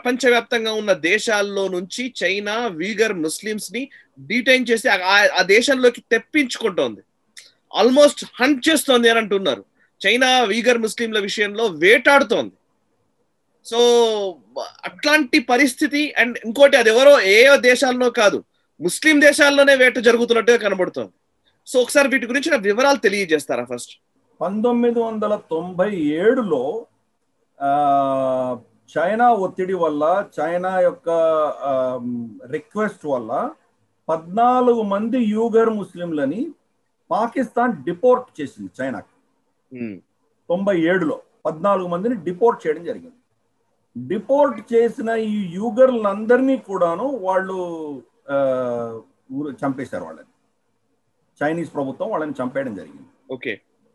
ప్రపంచవ్యాప్తంగా ఉన్న దేశాల్లో నుంచి చైనా వీగర్ ముస్లిమ్స్ ని డీటైన్ చేసి ఆ- ఆ దేశంలోకి తెప్పించుకుంటోంది ఆల్మోస్ట్ హంట్ చేస్తోంది అని అంటున్నారు చైనా వీగర్ ముస్లింల విషయంలో వేటాడుతోంది సో అట్లాంటి పరిస్థితి అండ్ ఇంకోటి అది ఎవరో ఏ దేశాల్లో కాదు ముస్లిం దేశాల్లోనే వేట జరుగుతున్నట్టుగా కనబడుతోంది సో ఒకసారి వీటి గురించి నాకు వివరాలు తెలియజేస్తారా ఫస్ట్ పంతొమ్మిది వందల తొంభై ఏడులో ఆ, చైనా ఒత్తిడి వల్ల చైనా యొక్క రిక్వెస్ట్ వల్ల పద్నాలుగు మంది యూగర్ ముస్లింలని పాకిస్తాన్ డిపోర్ట్ చేసింది చైనాకి తొంభై ఏడులో పద్నాలుగు మందిని డిపోర్ట్ చేయడం జరిగింది డిపోర్ట్ చేసిన ఈ యూగర్లందరినీ కూడాను వాళ్ళు ఆ, ఊరు చంపేశారు వాళ్ళని చైనీస్ ప్రభుత్వం వాళ్ళని చంపేయడం జరిగింది ఓకే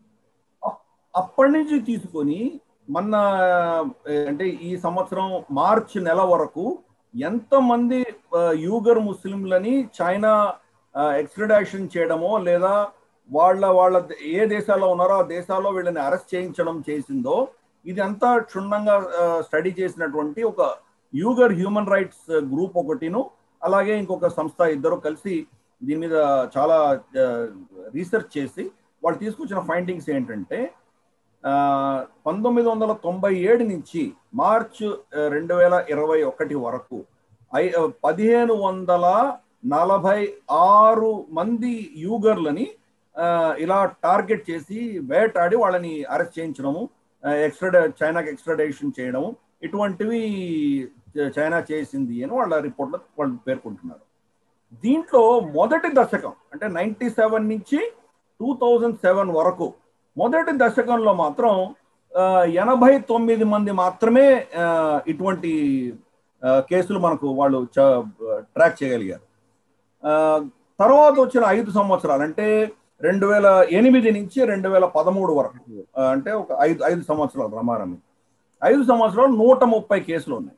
అప్పటి నుంచి తీసుకొని మొన్న ఏ, అంటే ఈ సంవత్సరం మార్చి నెల వరకు ఎంతమంది ఆ, యూగర్ ముస్లింలని చైనా ఎక్స్ట్రడాక్షన్ చేయడమో లేదా వాళ్ళ వాళ్ళ ఏ దేశాల్లో ఉన్నారో ఆ దేశాల్లో వీళ్ళని అరెస్ట్ చేయించడం చేసిందో ఇది అంతా క్షుణ్ణంగా స్టడీ చేసినటువంటి ఒక యూగర్ హ్యూమన్ రైట్స్ గ్రూప్ ఒకటిను అలాగే ఇంకొక సంస్థ ఇద్దరు కలిసి దీని మీద చాలా రీసెర్చ్ చేసి వాళ్ళు తీసుకొచ్చిన ఫైండింగ్స్ ఏంటంటే ఆ, పంతొమ్మిది వందల తొంభై ఏడు నుంచి మార్చ్ ఆ, రెండు వేల ఇరవై ఒకటి వరకు ఐ ఆ, పదిహేను వందల నలభై ఆరు మంది యూగర్లని ఆ, ఇలా టార్గెట్ చేసి వేటాడి వాళ్ళని అరెస్ట్ చేయించడము ఎక్స్ట్రా చైనాకి ఎక్స్ట్రాడేషన్ చేయడము ఇటువంటివి చైనా చేసింది అని వాళ్ళ రిపోర్ట్లో వాళ్ళు పేర్కొంటున్నారు దీంట్లో మొదటి దశకం అంటే నైన్టీ సెవెన్ నుంచి టూ థౌజండ్ సెవెన్ వరకు మొదటి దశకంలో మాత్రం ఆ, ఎనభై తొమ్మిది మంది మాత్రమే ఆ, ఇటువంటి ఆ, కేసులు మనకు వాళ్ళు ట్రాక్ చేయగలిగారు ఆ, తర్వాత వచ్చిన ఐదు సంవత్సరాలు అంటే రెండు వేల ఎనిమిది నుంచి రెండు వేల పదమూడు వరకు ఆ, అంటే ఒక ఐదు ఐదు సంవత్సరాలు రమారమి ఐదు సంవత్సరాలు నూట ముప్పై కేసులు ఉన్నాయి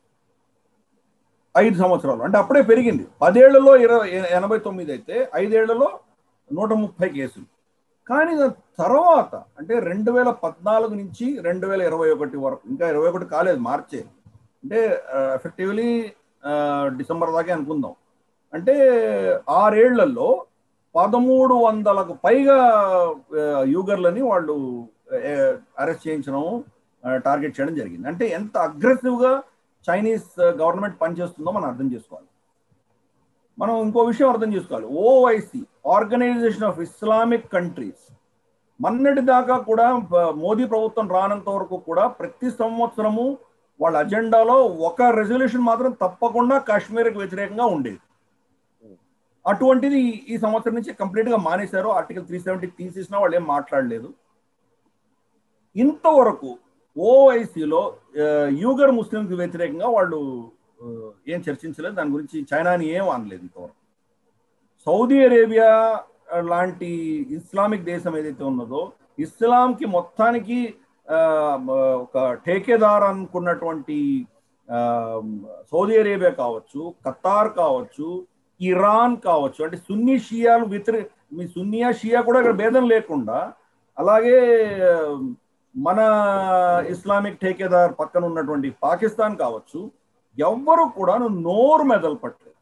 ఐదు సంవత్సరాలు అంటే అప్పుడే పెరిగింది పదేళ్లలో ఇరవై ఎనభై తొమ్మిది అయితే ఐదేళ్లలో నూట ముప్పై కేసులు కానీ దాని తర్వాత అంటే రెండు వేల పద్నాలుగు నుంచి రెండు వేల ఇరవై ఒకటి వరకు ఇంకా ఇరవై ఒకటి కాలేదు మార్చే అంటే ఎఫెక్టివ్లీ డిసెంబర్ దాకే అనుకుందాం అంటే ఆరేళ్లలో పదమూడు వందలకు పైగా ఆ, యూగర్లని వాళ్ళు అరెస్ట్ చేయించడం టార్గెట్ చేయడం జరిగింది అంటే ఎంత అగ్రెసివ్గా చైనీస్ గవర్నమెంట్ పనిచేస్తుందో మనం అర్థం చేసుకోవాలి మనం ఇంకో విషయం అర్థం చేసుకోవాలి OIC organisation of Islamic countries మొన్నటి దాకా కూడా ప- మోదీ ప్రభుత్వం రానంత వరకు కూడా ప్రతి సంవత్సరము వాళ్ళ అజెండాలో ఒక రెజల్యూషన్ మాత్రం తప్పకుండా కాశ్మీర్కి వ్యతిరేకంగా ఉండేది అటువంటిది ఈ- ఈ సంవత్సరం నుంచి కంప్లీట్ గా మానేశారు ఆర్టికల్ త్రీ సెవెంటీ తీసేసినా వాళ్ళు ఏం మాట్లాడలేదు ఇంతవరకు ఓఐసిలో యూగర్ ముస్లింకి వ్యతిరేకంగా వాళ్ళు ఆ, ఏం చర్చించలేదు దాని గురించి చైనాని ఏం అనలేదు ఇంతవరకు సౌదీ అరేబియా ఆ, లాంటి ఇస్లామిక్ దేశం ఏదైతే ఉన్నదో ఇస్లాంకి మొత్తానికి ఆ, మ- ఒక ఠేకేదార్ అనుకున్నటువంటి ఆ, సౌదీ అరేబియా కావచ్చు ఖతార్ కావచ్చు ఇరాన్ కావచ్చు అంటే సున్నీ షియాలు వ్యతిరే మీ సున్నియా షియా కూడా ఇక్కడ భేదం లేకుండా అలాగే ఆ, మన ఇస్లామిక్ ఠేకేదార్ పక్కన ఉన్నటువంటి పాకిస్తాన్ కావచ్చు ఎవ్వరు కూడా నోరు మెదలు పట్టలేదు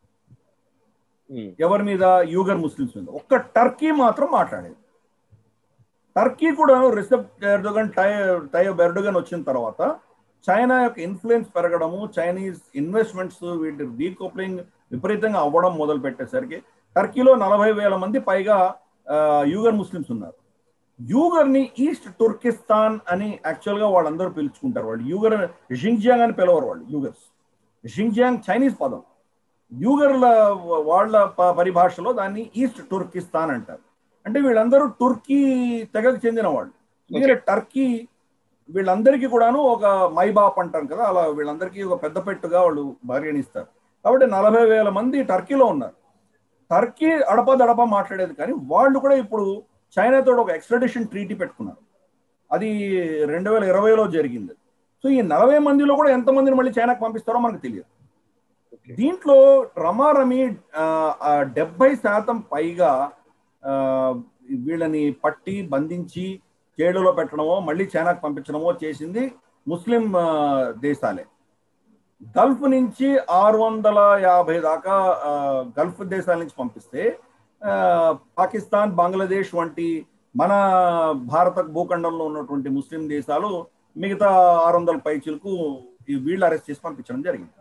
ఎవరి మీద యూగర్ ముస్లిమ్స్ మీద ఒక్క టర్కీ మాత్రం మాట్లాడేది టర్కీ కూడా రిసెప్ ఎర్డోగన్ టై టైబ్ ఎర్డోగన్ వచ్చిన తర్వాత చైనా యొక్క ఇన్ఫ్లుయెన్స్ పెరగడము చైనీస్ ఇన్వెస్ట్మెంట్స్ వీటి డీకోప్లింగ్ విపరీతంగా అవ్వడం మొదలు పెట్టేసరికి టర్కీలో నలభై వేల మంది పైగా ఆ, యూగర్ ముస్లిమ్స్ ఉన్నారు యూగర్ ని ఈస్ట్ తుర్కిస్తాన్ అని యాక్చువల్ గా వాళ్ళందరూ పిలుచుకుంటారు వాళ్ళు యూగర్ జింగ్జియాంగ్ అని పిలవరు వాళ్ళు యూగర్స్ జింగ్జియాంగ్ చైనీస్ పదం యూగర్ల వాళ్ళ ప- పరిభాషలో దాన్ని ఈస్ట్ తుర్కిస్తాన్ అంటారు అంటే వీళ్ళందరూ తుర్కీ తెగకు చెందిన వాళ్ళు ఎందుకంటే టర్కీ వీళ్ళందరికీ కూడాను ఒక మైబాప్ అంటారు కదా అలా వీళ్ళందరికీ ఒక పెద్ద పెట్టుగా వాళ్ళు పరిగణిస్తారు కాబట్టి నలభై వేల మంది టర్కీలో ఉన్నారు టర్కీ అడపదడప మాట్లాడేది కానీ వాళ్ళు కూడా ఇప్పుడు చైనాతో ఒక ఎక్స్ట్రడిషన్ ట్రీటీ పెట్టుకున్నారు అది రెండు వేల ఇరవైలో జరిగింది సో ఈ నలభై మందిలో కూడా ఎంతమందిని మళ్ళీ చైనాకు పంపిస్తారో మనకు తెలియదు దీంట్లో రమారమి ఆ, ఆ డెబ్బై శాతం పైగా ఆ, వీళ్ళని పట్టి బంధించి జైలులో పెట్టడమో మళ్ళీ చైనాకు పంపించడమో చేసింది ముస్లిం ఆ, దేశాలే గల్ఫ్ నుంచి ఆరు వందల యాభై దాకా ఆ, గల్ఫ్ దేశాల నుంచి పంపిస్తే ఆ, పాకిస్తాన్ బంగ్లాదేశ్ వంటి మన భారత భూఖండంలో ఉన్నటువంటి ముస్లిం దేశాలు మిగతా ఆరు వందల పైచీలకు ఈ వీళ్ళు అరెస్ట్ చేసి పంపించడం జరిగింది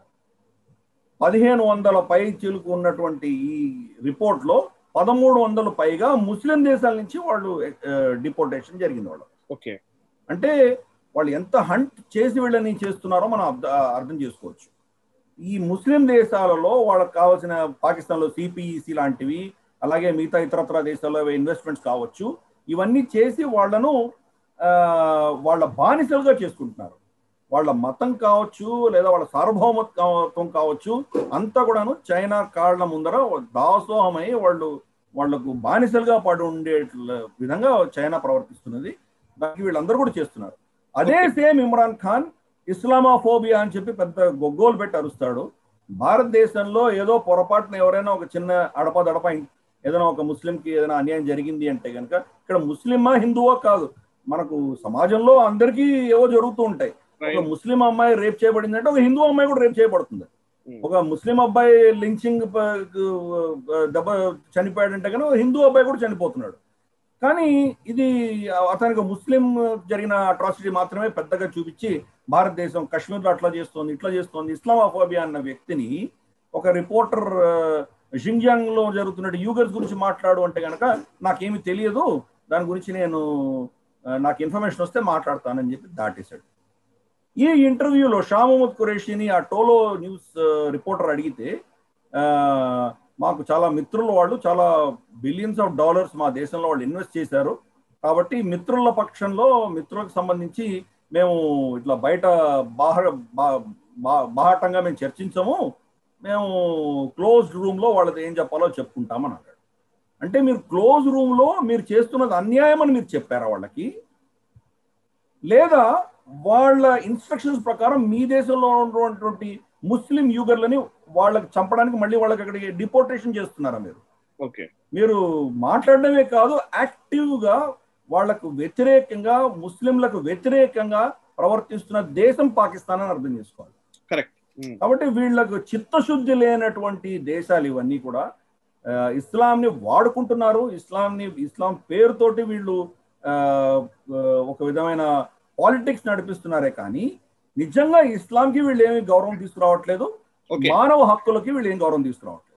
పదిహేను వందల పైచీలకు ఉన్నటువంటి ఈ రిపోర్ట్లో పదమూడు వందలు పైగా ముస్లిం దేశాల నుంచి వాళ్ళు డిపోర్టేషన్ జరిగింది వాళ్ళు ఓకే అంటే వాళ్ళు ఎంత హంట్ చేసి వీళ్ళని చేస్తున్నారో మనం అర్థ- అర్థం చేసుకోవచ్చు ఈ ముస్లిం దేశాలలో వాళ్ళకి కావాల్సిన పాకిస్తాన్లో సిపిఈసి లాంటివి అలాగే మిగతా ఇతరత్ర దేశాల్లో ఇన్వెస్ట్మెంట్స్ కావచ్చు ఇవన్నీ చేసి వాళ్ళను ఆ, వాళ్ళ బానిసలుగా చేసుకుంటున్నారు వాళ్ళ మతం కావచ్చు లేదా వాళ్ళ సార్వభౌమత్వం కావచ్చు అంతా కూడాను చైనా కాళ్ళ ముందర దాసోహమై వాళ్ళు వాళ్లకు బానిసలుగా పడి ఉండే విధంగా చైనా ప్రవర్తిస్తున్నది దానికి వీళ్ళందరూ కూడా చేస్తున్నారు అదే సేమ్ ఇమ్రాన్ ఖాన్ ఇస్లామాఫోబియా అని చెప్పి పెద్ద గొగ్గోలు పెట్టి అరుస్తాడు భారతదేశంలో ఏదో పొరపాటున ఎవరైనా ఒక చిన్న అడపదడప ఏదైనా ఒక ముస్లింకి ఏదైనా అన్యాయం జరిగింది అంటే కనుక ఇక్కడ ముస్లిమా హిందువా కాదు మనకు సమాజంలో అందరికీ ఏవో జరుగుతూ ఉంటాయి ఒక ముస్లిం అమ్మాయి రేప్ చేయబడింది అంటే ఒక హిందూ అమ్మాయి కూడా రేప్ చేయబడుతుంది ఒక ముస్లిం అబ్బాయి లించింగ్ దెబ్బ చనిపోయాడంటే కానీ ఒక హిందూ అబ్బాయి కూడా చనిపోతున్నాడు కానీ ఇది అతనికి ముస్లిం జరిగిన అట్రాసిటీ మాత్రమే పెద్దగా చూపించి భారతదేశం కాశ్మీర్లో అట్లా చేస్తోంది ఇట్లా చేస్తోంది ఇస్లామాఫోబియా అన్న వ్యక్తిని ఒక రిపోర్టర్ షింగ్యాంగ్ లో జరుగుతున్న యూగర్స్ గురించి మాట్లాడు అంటే కనుక నాకేమి తెలియదు దాని గురించి నేను ఆ, నాకు ఇన్ఫర్మేషన్ వస్తే మాట్లాడతానని చెప్పి దాటేశాడు ఈ ఇంటర్వ్యూలో షా మొహమ్మద్ ఖురేషిని ఆ టోలో న్యూస్ ఆ, రిపోర్టర్ అడిగితే ఆ, మాకు చాలా మిత్రులు వాళ్ళు చాలా బిలియన్స్ ఆఫ్ డాలర్స్ మా దేశంలో వాళ్ళు ఇన్వెస్ట్ చేశారు కాబట్టి మిత్రుల పక్షంలో మిత్రులకు సంబంధించి మేము ఇట్లా బయట బాహ బా- బా- బాహాటంగా మేము చర్చించము మేము క్లోజ్డ్ రూమ్లో వాళ్ళది ఏం చెప్పాలో చెప్పుకుంటామని అన్నాడు అంటే మీరు క్లోజ్ రూమ్లో మీరు చేస్తున్నది అన్యాయం అని మీరు చెప్పారా వాళ్ళకి లేదా వాళ్ళ ఇన్స్ట్రక్షన్స్ ప్రకారం మీ దేశంలో ఉన్నటువంటి ముస్లిం యూగర్లని వాళ్ళకి చంపడానికి మళ్ళీ వాళ్ళకి అక్కడికి డిపోర్టేషన్ చేస్తున్నారా మీరు ఓకే మీరు మాట్లాడడమే కాదు యాక్టివ్గా వాళ్లకు వ్యతిరేకంగా ముస్లింలకు వ్యతిరేకంగా ప్రవర్తిస్తున్న దేశం పాకిస్తాన్ అని అర్థం చేసుకోవాలి కరెక్ట్ కాబట్టి వీళ్ళకు చిత్తశుద్ధి లేనటువంటి దేశాలు ఇవన్నీ కూడా ఆ, ఇస్లాంని వాడుకుంటున్నారు ఇస్లాంని ఇస్లాం పేరుతోటి వీళ్ళు ఆ, ఆ, ఒక విధమైన పాలిటిక్స్ నడిపిస్తున్నారే కానీ నిజంగా ఇస్లాంకి వీళ్ళు ఏమి గౌరవం తీసుకురావట్లేదు ఓకే మానవ హక్కులకి వీళ్ళు ఏం గౌరవం తీసుకురావట్లేదు